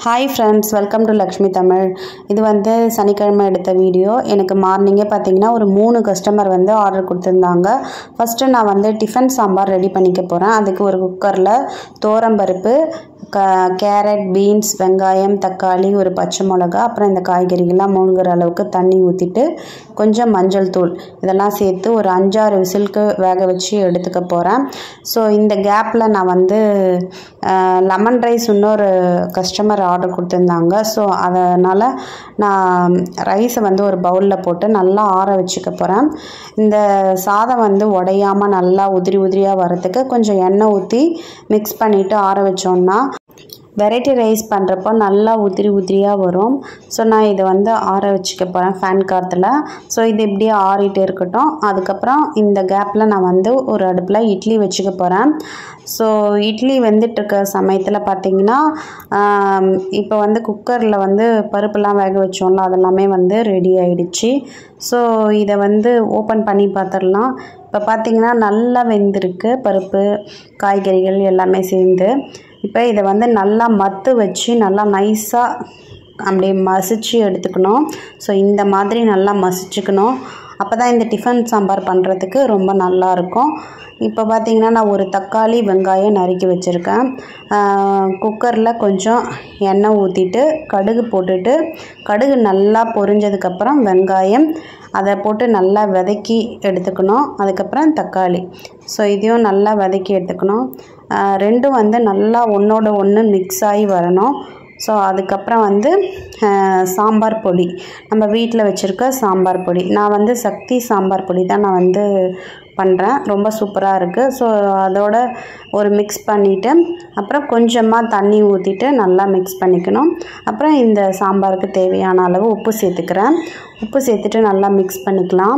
hi friends welcome to Lakshmi Tamil இது வந்து சனிக்கிழமை எடுத்த வீடியோ எனக்கு மார்னிங்கே பார்த்தீங்கன்னா ஒரு மூணு கஸ்டமர் வந்து ஆர்டர் கொடுத்துருந்தாங்க ஃபஸ்ட்டு நான் வந்து டிஃபன் சாம்பார் ரெடி பண்ணிக்க போகிறேன் அதுக்கு ஒரு குக்கரில் தோரம்பருப்பு க கேரட் பீன்ஸ் வெங்காயம் தக்காளி ஒரு பச்சை மிளகா அப்புறம் இந்த காய்கறிகள்லாம் மூழ்கிற அளவுக்கு தண்ணி ஊற்றிட்டு கொஞ்சம் மஞ்சள் தூள் இதெல்லாம் சேர்த்து ஒரு அஞ்சாறு விசிலுக்கு வேக வச்சு எடுத்துக்க போகிறேன் ஸோ இந்த கேப்பில் நான் வந்து லெமன் ரைஸ் இன்னொரு கஸ்டமர் ஆர்டர் கொடுத்துருந்தாங்க ஸோ அதனால் நான் ரைஸை வந்து ஒரு பவுலில் போட்டு நல்லா ஆற வச்சுக்க போகிறேன் இந்த சாதம் வந்து உடையாமல் நல்லா உதிரி உதிரியாக வரத்துக்கு கொஞ்சம் எண்ணெய் ஊற்றி மிக்ஸ் பண்ணிவிட்டு ஆற வச்சோன்னா வெரைட்டி ரைஸ் பண்ணுறப்போ நல்லா உதிரி உதிரியாக வரும் ஸோ நான் இதை வந்து ஆற வச்சுக்க போகிறேன் ஃபேன் காற்றுல ஸோ இது இப்படியே ஆறிட்டு இருக்கட்டும் அதுக்கப்புறம் இந்த கேப்பில் நான் வந்து ஒரு அடுப்பில் இட்லி வச்சுக்க போகிறேன் ஸோ இட்லி வெந்துட்டுருக்க சமயத்தில் பார்த்தீங்கன்னா இப்போ வந்து குக்கரில் வந்து பருப்புலாம் வேக வச்சோம்ல அதெல்லாமே வந்து ரெடி ஆயிடுச்சு ஸோ இதை வந்து ஓப்பன் பண்ணி பார்த்துடலாம் இப்போ பார்த்தீங்கன்னா நல்லா வெந்திருக்கு பருப்பு காய்கறிகள் எல்லாமே சேர்ந்து இப்போ இதை வந்து நல்லா மத்து வச்சு நல்லா நைஸாக அப்படியே மசிச்சு எடுத்துக்கணும் ஸோ இந்த மாதிரி நல்லா மசிச்சுக்கணும் அப்போ தான் இந்த டிஃபன் சாம்பார் பண்ணுறதுக்கு ரொம்ப நல்லாயிருக்கும் இப்போ பார்த்திங்கன்னா நான் ஒரு தக்காளி வெங்காயம் நறுக்கி வச்சுருக்கேன் குக்கரில் கொஞ்சம் எண்ணெய் ஊற்றிட்டு கடுகு போட்டுட்டு கடுகு நல்லா பொரிஞ்சதுக்கப்புறம் வெங்காயம் அதை போட்டு நல்லா வதக்கி எடுத்துக்கணும் அதுக்கப்புறம் தக்காளி ஸோ இதையும் நல்லா வதக்கி எடுத்துக்கணும் ரெண்டும் வந்து நல்லா ஒன்றோட ஒன்று மிக்ஸ் ஆகி வரணும் ஸோ அதுக்கப்புறம் வந்து சாம்பார் பொடி நம்ம வீட்டில் வச்சுருக்க சாம்பார் பொடி நான் வந்து சக்தி சாம்பார் பொடி தான் நான் வந்து பண்ணுறேன் ரொம்ப சூப்பராக இருக்குது ஸோ அதோட ஒரு மிக்ஸ் பண்ணிவிட்டு அப்புறம் கொஞ்சமாக தண்ணி ஊற்றிட்டு நல்லா மிக்ஸ் பண்ணிக்கணும் அப்புறம் இந்த சாம்பாருக்கு தேவையான அளவு உப்பு சேர்த்துக்கிறேன் உப்பு சேர்த்துட்டு நல்லா மிக்ஸ் பண்ணிக்கலாம்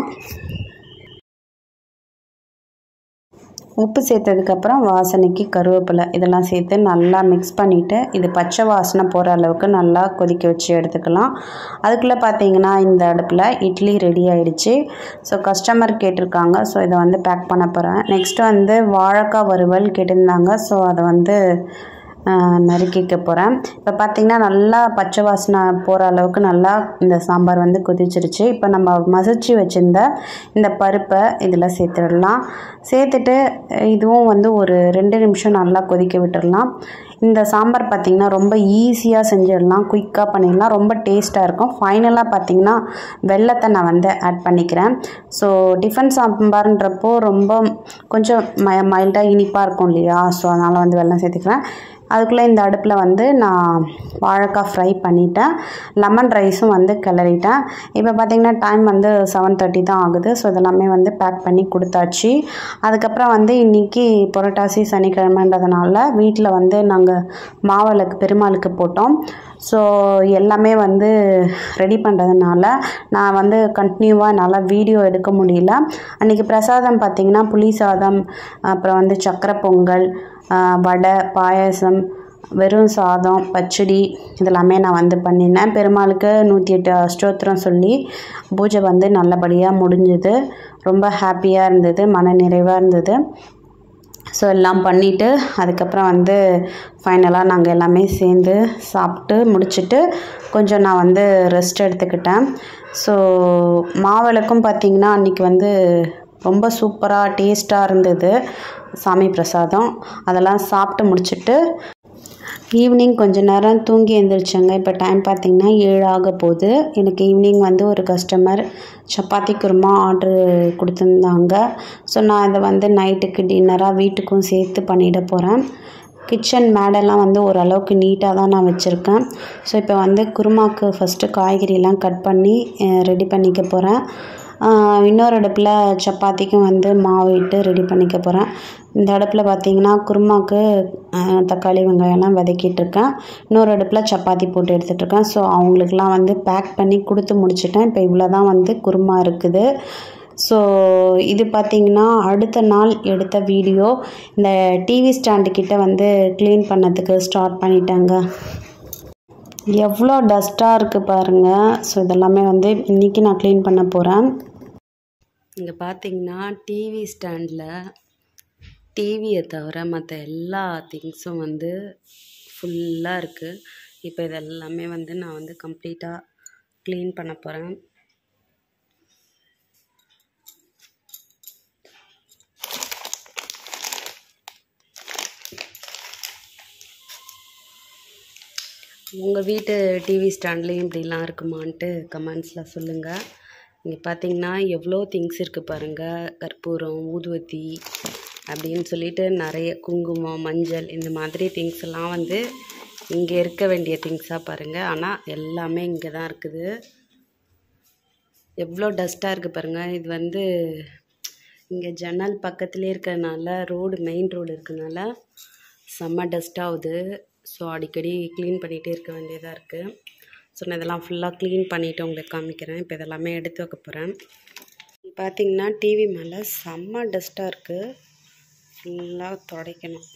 உப்பு சேர்த்ததுக்கப்புறம் வாசனைக்கு கருவேப்பிலை இதெல்லாம் சேர்த்து நல்லா மிக்ஸ் பண்ணிவிட்டு இது பச்சை வாசனை போகிற அளவுக்கு நல்லா கொதிக்க வச்சு எடுத்துக்கலாம் அதுக்குள்ளே பார்த்தீங்கன்னா இந்த அடுப்பில் இட்லி ரெடி ஆகிடுச்சு ஸோ கஸ்டமர் கேட்டிருக்காங்க ஸோ இதை வந்து பேக் பண்ண போகிறேன் நெக்ஸ்ட்டு வந்து வாழைக்காய் வறுவல் கேட்டிருந்தாங்க ஸோ அதை வந்து நறுக்கிக்க போகிறேன் இப்போ பார்த்திங்கன்னா நல்லா பச்சை வாசனை போகிற அளவுக்கு நல்லா இந்த சாம்பார் வந்து கொதிச்சிருச்சு இப்போ நம்ம மசிச்சு வச்சுருந்த இந்த பருப்பை இதில் சேர்த்துடலாம் சேர்த்துட்டு இதுவும் வந்து ஒரு ரெண்டு நிமிஷம் நல்லா கொதிக்க விட்டுடலாம் இந்த சாம்பார் பார்த்திங்கன்னா ரொம்ப ஈஸியாக செஞ்சிடலாம் குயிக்காக பண்ணிடலாம் ரொம்ப டேஸ்ட்டாக இருக்கும் ஃபைனலாக பார்த்திங்கன்னா வெள்ளத்தை நான் வந்து ஆட் பண்ணிக்கிறேன் ஸோ டிஃபன் சாம்பார்ன்றப்போ ரொம்ப கொஞ்சம் ம மைல்டாக இனிப்பாக இருக்கும் இல்லையா ஸோ அதனால் வந்து வெள்ளம் சேர்த்துக்கிறேன் அதுக்குள்ளே இந்த அடுப்பில் வந்து நான் வாழைக்காய் ஃப்ரை பண்ணிட்டேன் லெமன் ரைஸும் வந்து கிளறிட்டேன் இப்போ பார்த்திங்கன்னா டைம் வந்து செவன் தேர்ட்டி தான் ஆகுது ஸோ இதெல்லாமே வந்து பேக் பண்ணி கொடுத்தாச்சு அதுக்கப்புறம் வந்து இன்றைக்கி புரட்டாசி சனிக்கிழமைன்றதுனால வீட்டில் வந்து நாங்கள் மாவிளக்கு பெருமாளுக்கு போட்டோம் ஸோ எல்லாமே வந்து ரெடி பண்ணுறதுனால நான் வந்து கண்டினியூவாக என்னால் வீடியோ எடுக்க முடியல அன்றைக்கி பிரசாதம் பார்த்திங்கன்னா புளி சாதம் அப்புறம் வந்து சக்கரை பொங்கல் வடை பாயசம் வெறும் சாதம் பச்சடி இதெல்லாமே நான் வந்து பண்ணினேன் பெருமாளுக்கு நூற்றி எட்டு அஷ்டோத்திரம் சொல்லி பூஜை வந்து நல்லபடியாக முடிஞ்சுது ரொம்ப ஹாப்பியாக இருந்தது மன நிறைவாக இருந்தது ஸோ எல்லாம் பண்ணிவிட்டு அதுக்கப்புறம் வந்து ஃபைனலாக நாங்கள் எல்லாமே சேர்ந்து சாப்பிட்டு முடிச்சுட்டு கொஞ்சம் நான் வந்து ரெஸ்ட் எடுத்துக்கிட்டேன் ஸோ மாவிளக்கும் பார்த்திங்கன்னா அன்றைக்கி வந்து ரொம்ப சூப்பராக டேஸ்ட்டாக இருந்தது சாமி பிரசாதம் அதெல்லாம் சாப்பிட்டு முடிச்சுட்டு ஈவினிங் கொஞ்ச நேரம் தூங்கி எழுந்திரிச்சேங்க இப்போ டைம் பார்த்திங்கன்னா ஏழு ஆக போகுது எனக்கு ஈவினிங் வந்து ஒரு கஸ்டமர் சப்பாத்தி குருமா ஆர்டர் கொடுத்துருந்தாங்க ஸோ நான் இதை வந்து நைட்டுக்கு டின்னராக வீட்டுக்கும் சேர்த்து பண்ணிட போகிறேன் கிச்சன் மேடெல்லாம் வந்து ஓரளவுக்கு நீட்டாக தான் நான் வச்சுருக்கேன் ஸோ இப்போ வந்து குருமாக்கு ஃபஸ்ட்டு காய்கறிலாம் கட் பண்ணி ரெடி பண்ணிக்க போகிறேன் இன்னொரு அடுப்பில் சப்பாத்திக்கும் வந்து மாவு இட்டு ரெடி பண்ணிக்க போகிறேன் இந்த அடுப்பில் பார்த்திங்கன்னா குருமாக்கு தக்காளி வெங்காயம்லாம் வதக்கிட்டுருக்கேன் இன்னொரு அடுப்பில் சப்பாத்தி போட்டு எடுத்துகிட்ருக்கேன் ஸோ அவங்களுக்குலாம் வந்து பேக் பண்ணி கொடுத்து முடிச்சிட்டேன் இப்போ இவ்வளோ தான் வந்து குருமா இருக்குது ஸோ இது பார்த்திங்கன்னா அடுத்த நாள் எடுத்த வீடியோ இந்த டிவி ஸ்டாண்டு கிட்ட வந்து க்ளீன் பண்ணதுக்கு ஸ்டார்ட் பண்ணிட்டேங்க எவ்வளோ டஸ்ட்டாக இருக்குது பாருங்கள் ஸோ இதெல்லாமே வந்து இன்றைக்கி நான் க்ளீன் பண்ண போகிறேன் இங்கே பார்த்தீங்கன்னா டிவி ஸ்டாண்டில் டிவியை தவிர மற்ற எல்லா திங்ஸும் வந்து ஃபுல்லாக இருக்குது இப்போ இதெல்லாமே வந்து நான் வந்து கம்ப்ளீட்டாக க்ளீன் பண்ண போகிறேன் உங்கள் வீட்டு டிவி ஸ்டாண்ட்லேயும் இப்படிலாம் இருக்குமான்ட்டு கமெண்ட்ஸில் சொல்லுங்கள் இங்கே பார்த்தீங்கன்னா எவ்வளோ திங்ஸ் இருக்குது பாருங்கள் கற்பூரம் ஊதுவத்தி அப்படின்னு சொல்லிட்டு நிறைய குங்குமம் மஞ்சள் இந்த மாதிரி திங்ஸ் எல்லாம் வந்து இங்கே இருக்க வேண்டிய திங்ஸாக பாருங்கள் ஆனால் எல்லாமே இங்கே தான் இருக்குது எவ்வளோ டஸ்ட்டாக இருக்குது பாருங்கள் இது வந்து இங்கே ஜன்னல் பக்கத்துலேயே இருக்கிறதுனால ரோடு மெயின் ரோடு இருக்கிறதுனால செம்ம டஸ்ட் ஆகுது ஸோ அடிக்கடி க்ளீன் பண்ணிகிட்டே இருக்க வேண்டியதாக இருக்குது ஸோ நான் இதெல்லாம் ஃபுல்லாக க்ளீன் பண்ணிவிட்டு உங்களுக்கு காமிக்கிறேன் இப்போ இதெல்லாமே எடுத்து வைக்க போகிறேன் பார்த்தீங்கன்னா டிவி மேலே செம்ம டஸ்ட்டாக இருக்குது ஃபுல்லாக துடைக்கணும்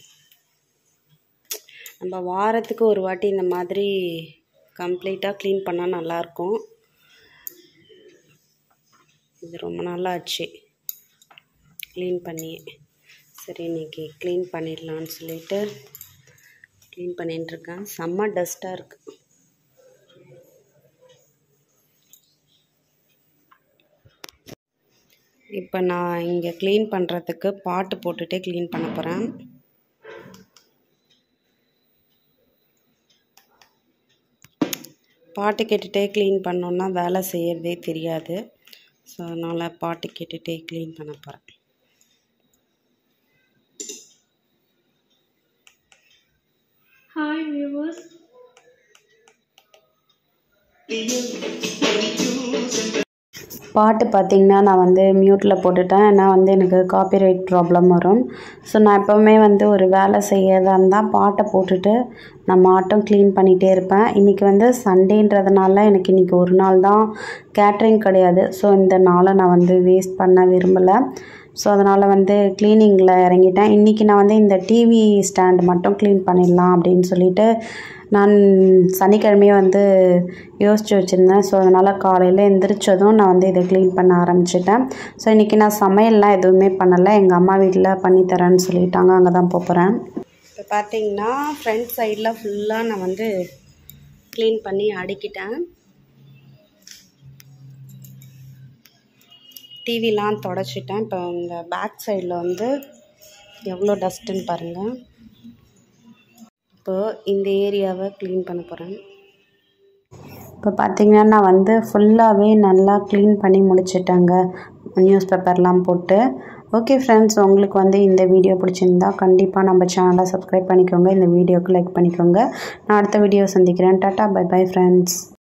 நம்ம வாரத்துக்கு ஒரு வாட்டி இந்த மாதிரி கம்ப்ளீட்டாக க்ளீன் பண்ணால் நல்லாயிருக்கும் இது ரொம்ப நாளாக ஆச்சு க்ளீன் பண்ணி சரி இன்றைக்கி க்ளீன் பண்ணிடலான்னு சொல்லிட்டு க்ளீன் பண்ணிட்டுருக்கேன் செம்ம டஸ்ட்டாக இருக்குது இப்போ நான் இங்கே க்ளீன் பண்ணுறதுக்கு பாட்டு போட்டுகிட்டே க்ளீன் பண்ண போகிறேன் பாட்டு கேட்டுகிட்டே க்ளீன் பண்ணோன்னா வேலை செய்கிறதே தெரியாது ஸோ அதனால் பாட்டு கேட்டுகிட்டே க்ளீன் பண்ண போகிறேன் Hi viewers, பாட்டு பார்த்திங்கன்னா நான் வந்து மியூட்டில் போட்டுட்டேன் ஏன்னா வந்து எனக்கு காப்பிரைட் ப்ராப்ளம் வரும் ஸோ நான் எப்போவுமே வந்து ஒரு வேலை செய்யறதா இருந்தால் பாட்டை போட்டுட்டு நான் மாட்டும் க்ளீன் பண்ணிகிட்டே இருப்பேன் இன்றைக்கி வந்து சண்டேன்றதுனால எனக்கு இன்றைக்கி ஒரு நாள் தான் கேட்ரிங் கிடையாது ஸோ இந்த நாளை நான் வந்து வேஸ்ட் பண்ண விரும்பலை ஸோ அதனால் வந்து க்ளீனிங்கில் இறங்கிட்டேன் இன்றைக்கி நான் வந்து இந்த டிவி ஸ்டாண்ட் மட்டும் க்ளீன் பண்ணிடலாம் அப்படின்னு சொல்லிட்டு நான் சனிக்கிழமையே வந்து யோசித்து வச்சுருந்தேன் ஸோ அதனால் காலையில் எந்திரிச்சதும் நான் வந்து இதை க்ளீன் பண்ண ஆரம்பிச்சிட்டேன் ஸோ இன்றைக்கி நான் சமையல்லாம் எதுவுமே பண்ணலை எங்கள் அம்மா வீட்டில் பண்ணித்தரேன்னு சொல்லிட்டாங்க அங்கே தான் போகிறேன் இப்போ பார்த்தீங்கன்னா ஃப்ரண்ட் சைடில் ஃபுல்லாக நான் வந்து க்ளீன் பண்ணி அடுக்கிட்டேன் டிவிலாம் தொடச்சிட்டேன் இப்போ இந்த பேக் சைடில் வந்து எவ்வளோ டஸ்ட்டுன்னு பாருங்கள் இப்போது இந்த ஏரியாவை க்ளீன் பண்ண போகிறேன் இப்போ பார்த்தீங்கன்னா நான் வந்து ஃபுல்லாகவே நல்லா க்ளீன் பண்ணி முடிச்சிட்டேங்க நியூஸ் பேப்பர்லாம் போட்டு ஓகே ஃப்ரெண்ட்ஸ் உங்களுக்கு வந்து இந்த வீடியோ பிடிச்சிருந்தா கண்டிப்பாக நம்ம சேனலை சப்ஸ்கிரைப் பண்ணிக்கோங்க இந்த வீடியோக்கு லைக் பண்ணிக்கோங்க நான் அடுத்த வீடியோ சந்திக்கிறேன் டாட்டா பை பை ஃப்ரெண்ட்ஸ்